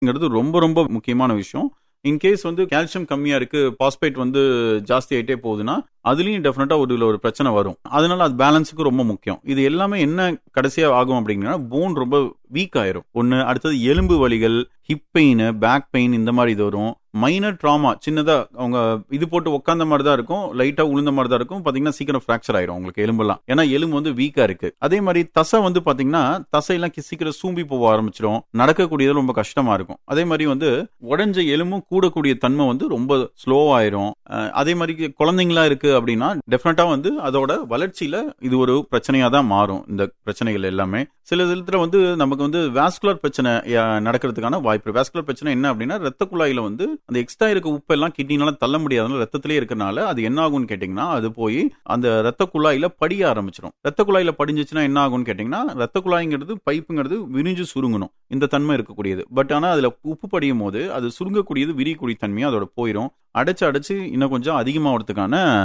ங்கிறது ரொம்ப ரொம்ப முக்கியமான விஷயம் இன்கேஸ் வந்து கால்சியம் கம்மியா இருக்கு பாஸ்பேட் வந்து ஜாஸ்தி ஆயிட்டே போகுதுன்னா அதுலயும் டெஃபினட்டா ஒரு இதுல ஒரு பிரச்சனை வரும் அதனால அது பேலன்ஸுக்கு ரொம்ப முக்கியம் இது எல்லாமே என்ன கடைசியா ஆகும் அப்படிங்கன்னா போன் ரொம்ப வீக் ஆயிரும் ஒன்னு அடுத்தது எலும்பு வலிகள் ஹிப் பெயின் பேக் பெயின் இந்த மாதிரி இது வரும் மைனர் ட்ராமா சின்னதா அவங்க இது போட்டு உட்காந்த மாதிரி தான் இருக்கும் லைட்டா உளுந்த மாதிரி தான் இருக்கும் பாத்தீங்கன்னா சீக்கிரம் ஃபிராக்சர் ஆயிரும் உங்களுக்கு எலும்பெல்லாம் ஏன்னா எலும்பு வந்து வீக்கா இருக்கு அதே மாதிரி தசை வந்து பாத்தீங்கன்னா தசையெல்லாம் கி- சீக்கிரம் சூம்பி போக ஆரம்பிச்சிடும் நடக்கக்கூடியது ரொம்ப கஷ்டமா இருக்கும் அதே மாதிரி வந்து உடஞ்ச எலும்பும் கூடக்கூடிய தன்மை வந்து ரொம்ப ஸ்லோ ஆயிரும் அஹ் அதே மாதிரி குழந்தைங்களா இருக்கு அப்படின்னா டெஃபினட்டா வந்து அதோட வளர்ச்சியில இது ஒரு பிரச்சனையா தான் மாறும் இந்த பிரச்சனைகள் எல்லாமே சில இதுல வந்து நமக்கு வந்து வாஸ்குலர் பிரச்சனை அஹ், நடக்கிறதுக்கான வாய்ப்பு வாஸ்குலர் பிரச்சனை என்ன அப்படின்னா ரத்த குழாயில வந்து அந்த எக்ஸ்ட்ரா இருக்க உப்பு எல்லாம் கிட்னினால தள்ள முடியாதனால ரத்தத்திலே இருக்கறனால அது என்ன ஆகும்னு கேட்டீங்கன்னா அது போய் அந்த ரத்த குழாயில படிய ஆரம்பிச்சிடும் ரத்த குழாயில படிஞ்சிச்சுன்னா என்ன ஆகும்னு கேட்டீங்கன்னா ரத்த குழாய்ங்கிறது பைப்புங்கிறது விரிஞ்சு சுருங்கணும் இந்த தன்மை இருக்கக்கூடியது பட் ஆனா அதுல உப்பு படியும் போது அது சுருங்கக்கூடியது விரியக்கூடிய தன்மையும் அதோட போயிடும் அடைச்சு அடைச்சு இன்னும் கொஞ்சம் அதிகமாகிறதுக்கான